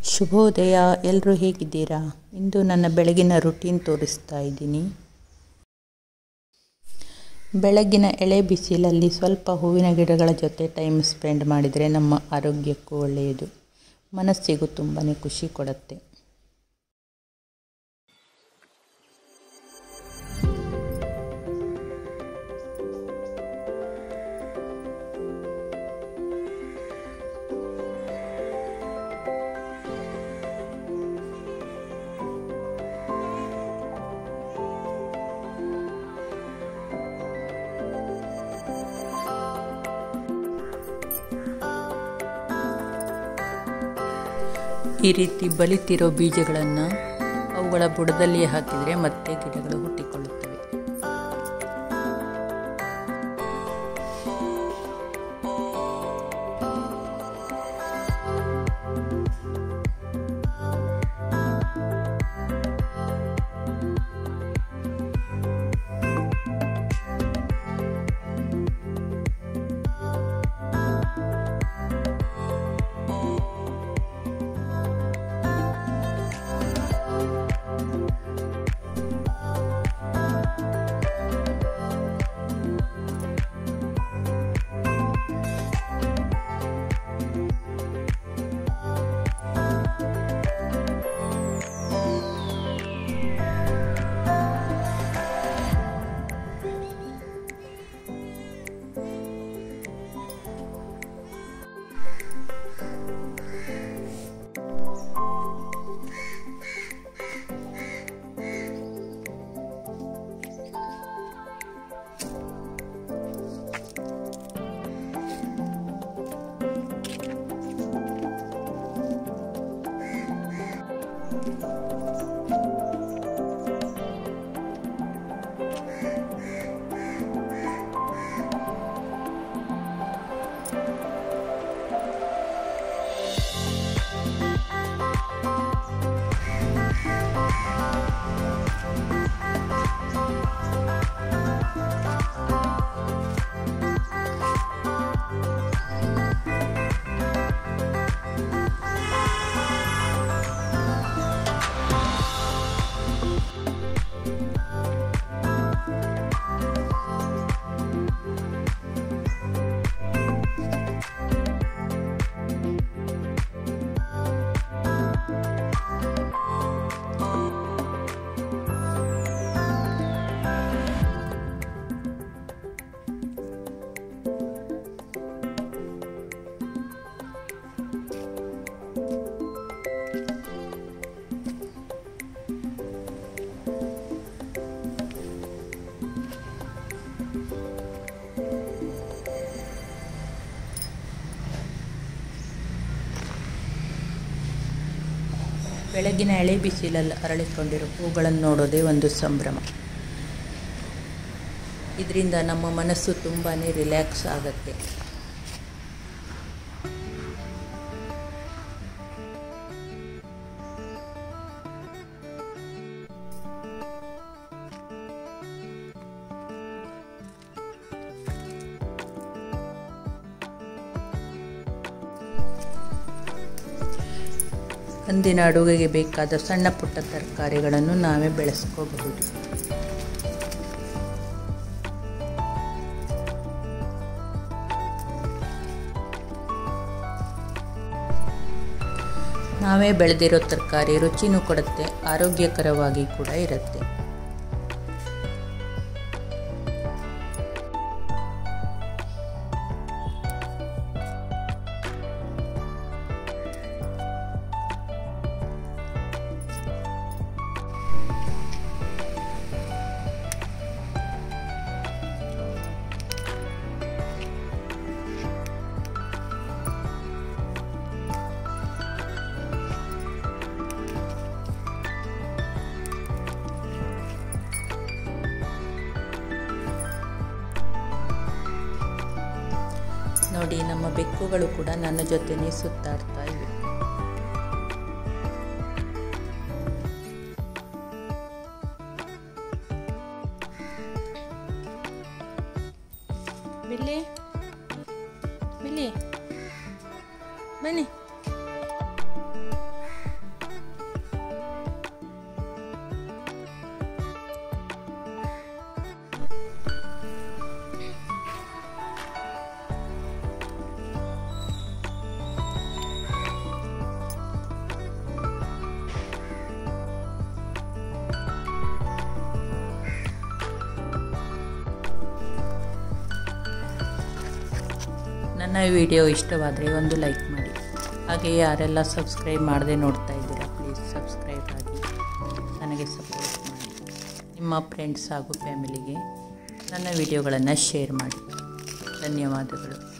ಶುಭೋದಯ ಎಲ್ಲರೂ ಹೇಗಿದ್ದೀರಾ ಇಂದು ನನ್ನ ಬೆಳಗಿನ ರುಟೀನ್ ತೋರಿಸ್ತಾ ಇದ್ದೀನಿ ಬೆಳಗಿನ ಎಳೆ ಬಿಸಿಲಲ್ಲಿ ಸ್ವಲ್ಪ ಹೂವಿನ ಗಿಡಗಳ ಜೊತೆ ಟೈಮ್ ಸ್ಪೆಂಡ್ ಮಾಡಿದರೆ ನಮ್ಮ ಆರೋಗ್ಯಕ್ಕೂ ಒಳ್ಳೆಯದು ಮನಸ್ಸಿಗೂ ತುಂಬಾ ಖುಷಿ ಕೊಡುತ್ತೆ ಈ ರೀತಿ ಬಲಿತಿರೋ ಬೀಜಗಳನ್ನು ಅವುಗಳ ಬುಡದಲ್ಲಿ ಹಾಕಿದರೆ ಮತ್ತೆ ಗಿಡಗಳು ಹುಟ್ಟಿಕೊಳ್ಳುತ್ತವೆ ಬೆಳಗಿನ ಎಳೆ ಬಿಸಿಲಲ್ಲಿ ಅರಳಿಕೊಂಡಿರೋ ಹೂಗಳನ್ನು ನೋಡೋದೇ ಒಂದು ಸಂಭ್ರಮ ಇದರಿಂದ ನಮ್ಮ ಮನಸ್ಸು ತುಂಬಾ ರಿಲ್ಯಾಕ್ಸ್ ಆಗುತ್ತೆ ಅಂದಿನ ಅಡುಗೆಗೆ ಬೇಕಾದ ಸಣ್ಣ ಪುಟ್ಟ ತರಕಾರಿಗಳನ್ನು ನಾವೇ ಬೆಳೆಸ್ಕೋಬಹುದು ನಾವೇ ಬೆಳೆದಿರೋ ತರಕಾರಿ ರುಚಿನೂ ಕೊಡುತ್ತೆ ಆರೋಗ್ಯಕರವಾಗಿ ಕೂಡ ಇರುತ್ತೆ ನೋಡಿ ನಮ್ಮ ಬೆಕ್ಕುಗಳು ಕೂಡ ನನ್ನ ಜೊತೆನೇ ಸುತ್ತಾಡ್ತಾ ಇವೆ ಬಿಲ್ಲಿ ಬಿಲ್ಲಿ ಬನ್ನಿ ನನ್ನ ವಿಡಿಯೋ ಇಷ್ಟವಾದರೆ ಒಂದು ಲೈಕ್ ಮಾಡಿ ಹಾಗೆ ಯಾರೆಲ್ಲ ಸಬ್ಸ್ಕ್ರೈಬ್ ಮಾಡದೆ ನೋಡ್ತಾ ಇದ್ದೀರಾ ಪ್ಲೀಸ್ ಸಬ್ಸ್ಕ್ರೈಬ್ ಆಗಿ ನನಗೆ ಸಪೋರ್ಟ್ ಮಾಡಿ ನಿಮ್ಮ ಫ್ರೆಂಡ್ಸ್ ಹಾಗೂ ಫ್ಯಾಮಿಲಿಗೆ ನನ್ನ ವಿಡಿಯೋಗಳನ್ನು ಶೇರ್ ಮಾಡಿ ಧನ್ಯವಾದಗಳು